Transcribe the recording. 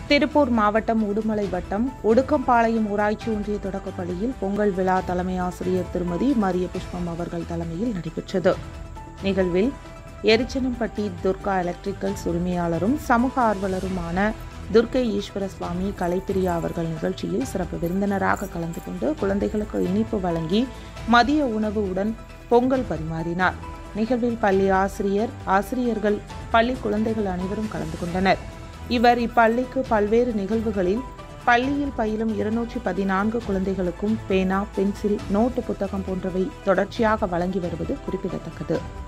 திருப்பூர் மாவட்டம் உடுமலை வட்டம் ஒடுக்கம்பாளையம் ஊராட்சி ஒன்றிய தொடக்கப் பள்ளியில் பொங்கல் விழா தலைமை ஆசிரியர் திருமதி மரிய புஷ்பம் அவர்கள் தலைமையில் நடைபெற்றது நிகழ்வில் எரிச்சனம்பட்டி துர்கா எலக்ட்ரிக்கல்ஸ் உரிமையாளரும் சமூக ஆர்வலருமான துர்க்கை ஈஸ்வர சுவாமி கலைப்பிரியா அவர்கள் நிகழ்ச்சியில் சிறப்பு விருந்தினராக கலந்து கொண்டு குழந்தைகளுக்கு இனிப்பு வழங்கி மதிய உணவு உடன் பொங்கல் பரிமாறினார் நிகழ்வில் பள்ளி ஆசிரியர் ஆசிரியர்கள் பள்ளி குழந்தைகள் அனைவரும் கலந்து கொண்டனர் இவர் இப்பள்ளிக்கு பல்வேறு நிகழ்வுகளில் பள்ளியில் பயிலும் இருநூற்றி பதினான்கு குழந்தைகளுக்கும் பேனா பென்சில் நோட்டு புத்தகம் போன்றவை தொடர்ச்சியாக வழங்கி வருவது குறிப்பிடத்தக்கது